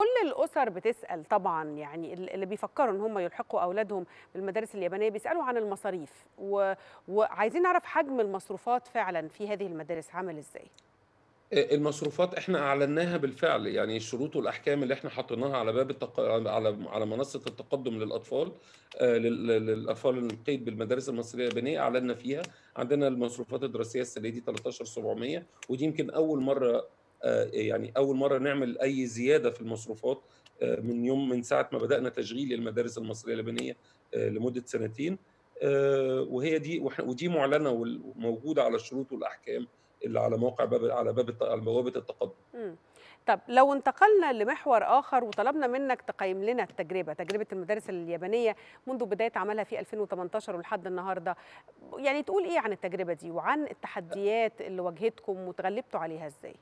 كل الأسر بتسأل طبعًا يعني ال اللي بيفكّروا إن هم يلحقوا أولادهم بالمدارس اليابانية بيسألوا عن المصاريف و وعايزين نعرف حجم المصروفات فعلًا في هذه المدارس عامل إزاي؟ آآ المصروفات إحنا أعلناها بالفعل، يعني الشروط والأحكام اللي إحنا حطيناها على باب التق على على منصة التقدُّم للأطفال آآ لل للأطفال القيد بالمدارس المصرية اليابانية أعلنا فيها، عندنا المصروفات الدراسية السنة دي 13.700 ودي يمكن أول مرّة آآ يعني أول مرّة نعمل أي زيادة في المصروفات آآ من يوم من ساعة ما بدأنا تشغيل المدارس المصرية اليابانية آآ لمدة سنتين، آآ وهي دي وإح ودي مُعلنة وال وموجودة على الشروط والأحكام اللي على موقع باب على باب الت على بوابة التقدُّم. إمم. طب لو انتقلنا لمحور آخر وطلبنا منك تقيّم لنا التجربة، تجربة المدارس اليابانية منذ بداية عملها في 2018 ولحد النهارده، يعني تقول إيه عن التجربة دي وعن التحديات اللي واجهتكم واتغلبتوا عليها إزاي؟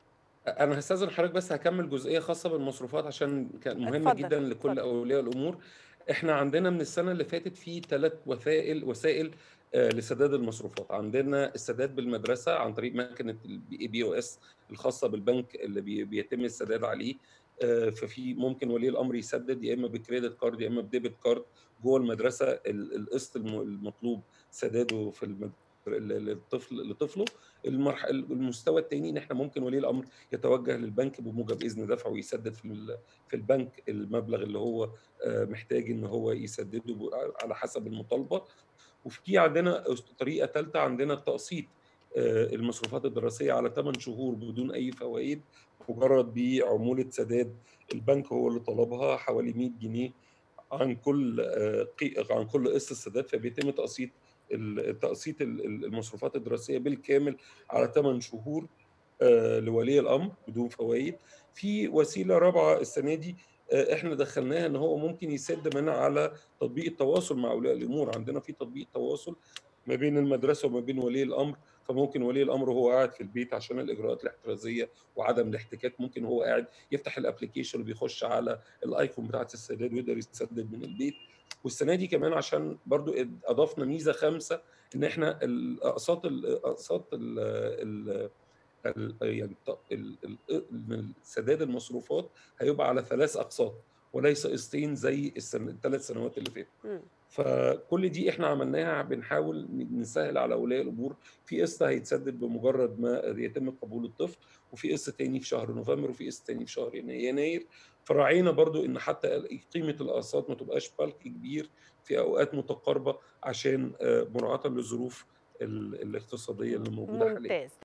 أ أنا هاستأذن حضرتك بس هاكمّل جزئية خاصة بالمصروفات عشان كان مهمة اتفضل، جدًا لكل اتفضل. أولياء الأمور. إحنا عندنا من السنة اللي فاتت في 3 وثائل وسائل آآ لسداد المصروفات، عندنا السداد بالمدرسة عن طريق ماكينة الBPOS الخاصة بالبنك اللي بي بيتم السداد عليه، آآ ففي ممكن ولي الأمر يسدد يا إما بcredit card يا إما بdebit card جوّه المدرسة ال القسط الم المطلوب سداده في المد ل للطفل لطفله. المرح ال المستوى التاني إن إحنا ممكن ولي الأمر يتوجه للبنك بموجب إذن دفع ويسدد في ال في البنك المبلغ اللي هو آآ محتاج إن هو يسدده ب على حسب المطالبة. وفي عندنا أس طريقة تالتة عندنا التقسيط آآ المصروفات الدراسية على 8 شهور بدون أي فوايد، مجرد بعمولة سداد البنك هو اللي طلبها حوالي 100 جنيه عن كل آآ قي عن كل قسط السداد، فبيتم تقسيط ال تقسيط ال ال المصروفات الدراسية بالكامل على 8 شهور آآ لولي الأمر بدون فوايد. في وسيلة رابعة السنة دي آآ إحنا دخّلناها إن هو ممكن يسِد منها على تطبيق التواصل مع أولياء الأمور، عندنا في تطبيق تواصل ما بين المدرسة وما بين ولي الأمر، فممكن ولي الأمر وهو قاعد في البيت عشان الإجراءات الاحترازية وعدم الاحتكاك، ممكن وهو قاعد يفتح الapplication وبيخش على الicon بتاعة السداد ويقدر يسدد من البيت. والسنة دي كمان عشان برضه اد أضفنا ميزة خامسة إن إحنا الأقساط ال أقساط ال ال ال يعني الت ال ال ال سداد المصروفات هيبقى على 3 أقساط وليس قسطين زي السن ال3 سنوات اللي فاتوا. إمم. فكل دي إحنا عملناها بنحاول ن نسهّل على أولياء الأمور، في قسط هيتسدد بمجرد ما يتم قبول الطفل، وفي قسط تاني في شهر نوفمبر، وفي قسط تاني في شهر ين يناير. فراعينا برضه إن حتى ال قيمة الأقساط ما تبقاش bulk كبير في أوقات متقاربة عشان آآ مراعاةً للظروف ال الاقتصادية اللي موجودة حاليًا. ممتاز.